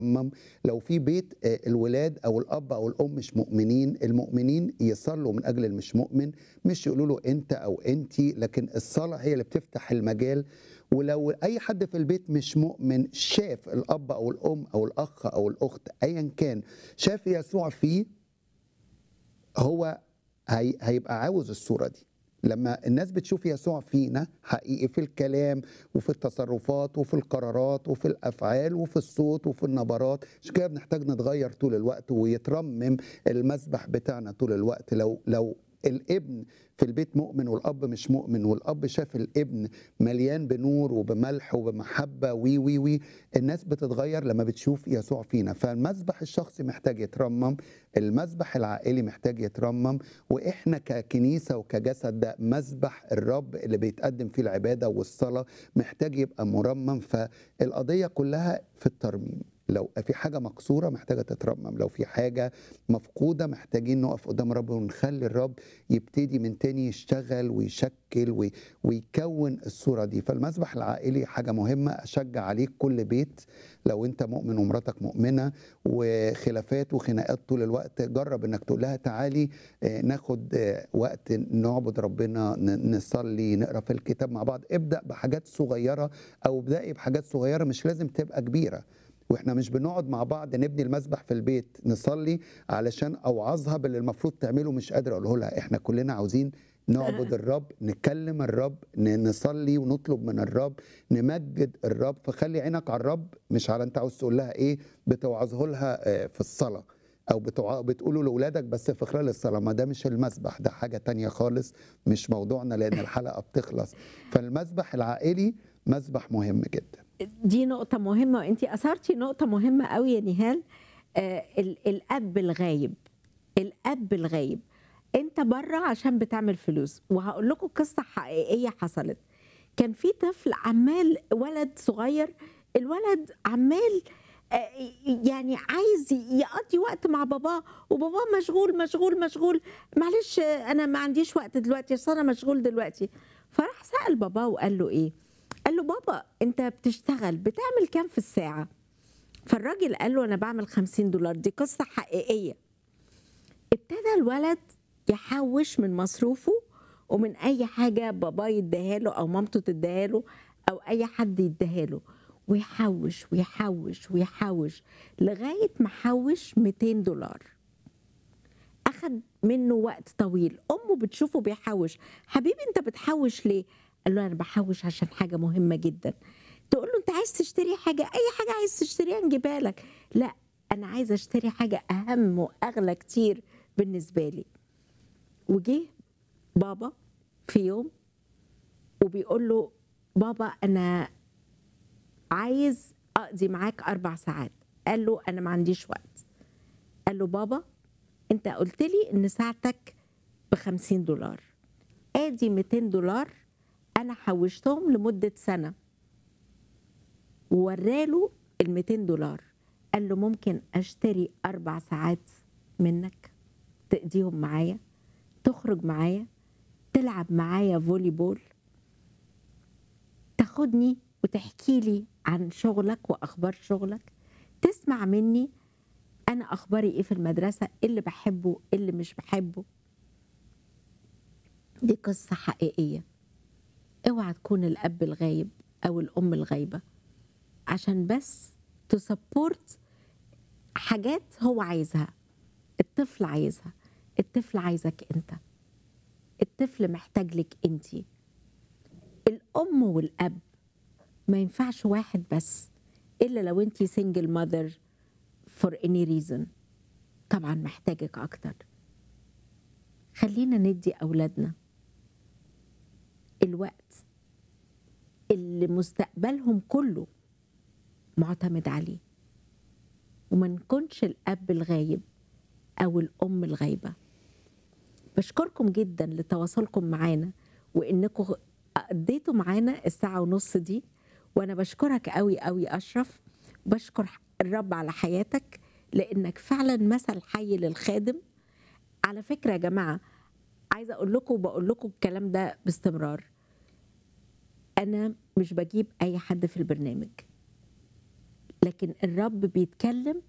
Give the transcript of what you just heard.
مم لو في بيت آه، الولاد او الاب او الام مش مؤمنين المؤمنين يصلوا من اجل المش مؤمن مش يقولوا له انت او انتي لكن الصلاه هي اللي بتفتح المجال ولو اي حد في البيت مش مؤمن شاف الاب او الام او الاخ او الاخت ايا كان شاف يسوع فيه هو هي هيبقى عاوز الصوره دي لما الناس بتشوف يسوع فينا حقيقي في الكلام وفي التصرفات وفي القرارات وفي الافعال وفي الصوت وفي النبرات عشان كده بنحتاج نتغير طول الوقت ويترمم المسبح بتاعنا طول الوقت لو لو الابن في البيت مؤمن والاب مش مؤمن والاب شاف الابن مليان بنور وبملح وبمحبه وي وي وي الناس بتتغير لما بتشوف يسوع فينا فالمسبح الشخصي محتاج يترمم المسبح العائلي محتاج يترمم واحنا ككنيسه وكجسد ده مسبح الرب اللي بيتقدم فيه العباده والصلاه محتاج يبقى مرمم فالقضيه كلها في الترميم لو في حاجه مكسوره محتاجه تترمم لو في حاجه مفقوده محتاجين نقف قدام الرب ونخلي الرب يبتدي من تاني يشتغل ويشكل وي- ويكون الصوره دي فالمسبح العائلي حاجه مهمه اشجع عليك كل بيت لو انت مؤمن ومراتك مؤمنه وخلافات وخناقات طول الوقت جرب انك تقول لها تعالي آه، ناخد آه، وقت نعبد ربنا ن- نصلي نقرا في الكتاب مع بعض ابدا بحاجات صغيره او ابدأي بحاجات صغيره مش لازم تبقى كبيره واحنا مش بنقعد مع بعض نبني المسبح في البيت نصلي علشان اوعظها باللي المفروض تعمله مش قادر اقوله لها احنا كلنا عاوزين نعبد الرب نكلم الرب ن- نصلي ونطلب من الرب نمجد الرب فخلي عينك على الرب مش على انت عاوز تقول لها ايه بتوعظه لها آه، في الصلاه او بتوع... بتقوله لاولادك بس في خلال الصلاه ما ده مش المسبح ده حاجه تانية خالص مش موضوعنا لان الحلقه بتخلص فالمسبح العائلي مسبح مهم جدا دي نقطة مهمة وانت أثرتي نقطة مهمة قوي يا نهال آه ال- الأب الغايب الأب الغايب انت بره عشان بتعمل فلوس وهقول لكم قصة حقيقية حصلت كان في طفل عمال ولد صغير الولد عمال آه، يعني عايز يقضي وقت مع باباه وباباه مشغول مشغول مشغول معلش آه، انا ما عنديش وقت دلوقتي اصل انا مشغول دلوقتي فراح سأل باباه وقال له ايه قال له بابا انت بتشتغل بتعمل كام في الساعة فالراجل قال له انا بعمل 50 دولار دي قصة حقيقية ابتدى الولد يحوش من مصروفه ومن اي حاجة باباه يديها له او مامته تديها له او اي حد يديها له ويحوش ويحوش ويحوش لغاية ما حوش 200 دولار أخد منه وقت طويل أمه بتشوفه بيحوش حبيبي أنت بتحوش ليه؟ قال له أنا بحوش عشان حاجة مهمة جدا تقول له أنت عايز تشتري حاجة أي حاجة عايز تشتريها نجيبها لك لا أنا عايزة أشتري حاجة أهم وأغلى كتير بالنسبة لي وجه بابا في يوم وبيقول له بابا أنا عايز أقضي معاك أربع ساعات قال له أنا ما عنديش وقت قال له بابا انت قلت لي ان ساعتك ب 50 دولار ادي 200 دولار انا حوشتهم لمده سنه ووراله ال 200 دولار قال له ممكن اشتري اربع ساعات منك تقضيهم معايا تخرج معايا تلعب معايا فولي بول تاخدني وتحكي لي عن شغلك واخبار شغلك تسمع مني انا اخباري ايه في المدرسه إيه اللي بحبه إيه اللي مش بحبه دي قصه حقيقيه اوعى تكون الاب الغايب او الام الغايبه عشان بس تسبورت حاجات هو عايزها الطفل عايزها الطفل عايزك انت الطفل محتاج لك انت الام والاب ما ينفعش واحد بس الا لو انت سنجل ماذر for any reason طبعا محتاجك اكتر خلينا ندي اولادنا الوقت اللي مستقبلهم كله معتمد عليه وما نكونش الاب الغايب او الام الغايبه بشكركم جدا لتواصلكم معانا وانكم قضيتوا معانا الساعه ونص دي وانا بشكرك قوي قوي اشرف بشكر الرب على حياتك لانك فعلا مثل حي للخادم على فكره يا جماعه عايزه اقول لكم وبقول لكم الكلام ده باستمرار انا مش بجيب اي حد في البرنامج لكن الرب بيتكلم